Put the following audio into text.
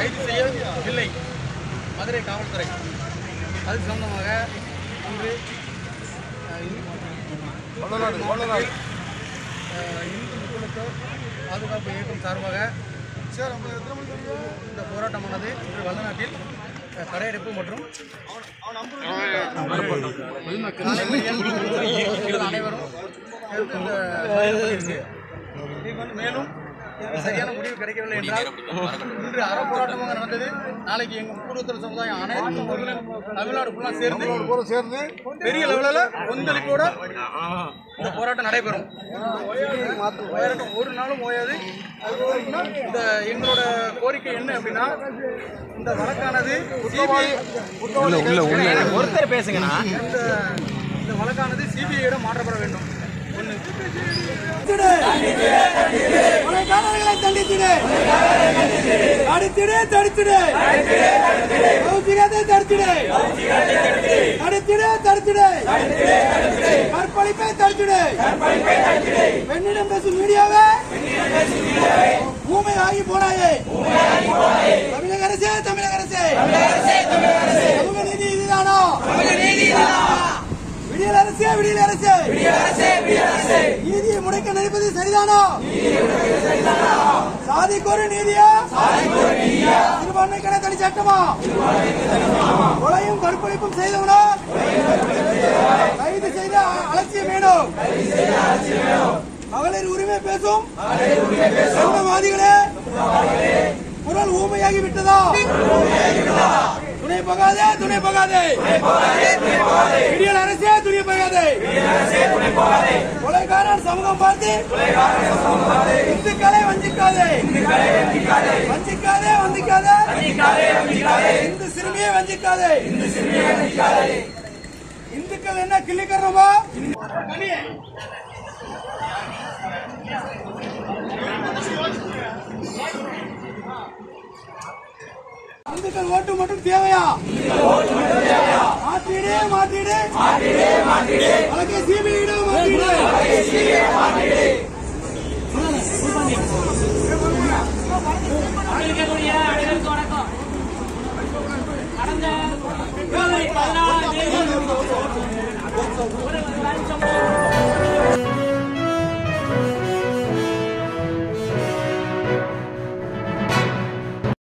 கைது செய்யவில்லை மதுரை காவல்துறை அது சம்பந்தமாக இன்று அஹ், இந்து- அஹ், இந்து முக்குளத்து பாதுகாப்பு இயக்கம் சார்பாக இந்த போராட்டமானது இன்று வல்லநாட்டில் அஹ், கடையடைப்பு மற்றும் பொதுமக்கள் அனைவரும் சேர்ந்து இந்த இருக்கு. மேலும் இதுக்கு சரியான முடிவு கிடைக்கவில்லை என்றால் இன்று அற போராட்டமாக நடந்தது நாளைக்கு எங்க முக்குழுத்தல் சமுதாயம் அனைத்து மக்களும் தமிழ்நாடு ஃபுல்லா சேர்ந்து சேர்ந்து பெரிய லெவலில் கொந்தளிப்போட இந்த போராட்டம் நடைபெறும் போராட்டம் ஒரு நாளும் ஓயாது இந்த எங்களோட கோரிக்கை என்ன அப்படின்னா இந்த வழக்கானது சிபிஐ ஒருத்தர் பேசுங்கண்ணா இந்த இந்த வழக்கானது சிபிஐயிடம் மாற்றப்பட வேண்டும் ஒன்று கொலைகாரர்களை தண்டித்திடு தடுத்திடு தடுத்திடு கௌசிகத்தை தடுத்திடு தடுத்திடு தடுத்திடு கற்பழிப்பை தடுத்திடு பெண்ணிடம் பேசும் மீடியாவே ஊமை ஆகி போனாயே தமிழக அரசே தமிழக அரசே சமூக நீதி இதுதானோ விடியல் அரசே விடியல் அரசே நீதியை முடைக்க நினைப்பது சரிதானோ சாதிக்கு ஒரு நீதியா சிறுபான்மை கணக்கணி சட்டமா கொலையும் கற்பழிப்பும் செய்தவனா கைது செய்த அ- அலட்சியம் வேணும் மகளிர் உரிமை பேசும் சொந்தவாதிகளே குரல் ஊமையாகி விட்டதா துணை போகாதே துணை போகாதே விடியல் அரசே துணை போகாதே கொலைகாரன் சமூகம் பார்த்து இந்துக்களை வஞ்சிக்காதே வஞ்சிக்காதே வஞ்சிக்காதே இந்து சிறுமியை வஞ்சிக்காதே இந்துக்கள் என்ன கிள்ளிக்கிறோமோ இந்துக்கள் ஓட்டு மட்டும் தேவையா மாற்றீடு மாற்றீடு வழக்கை சிபிஐயிடம் மாற்றீடு இருக்கக்கூடிய அனைவருக்கும்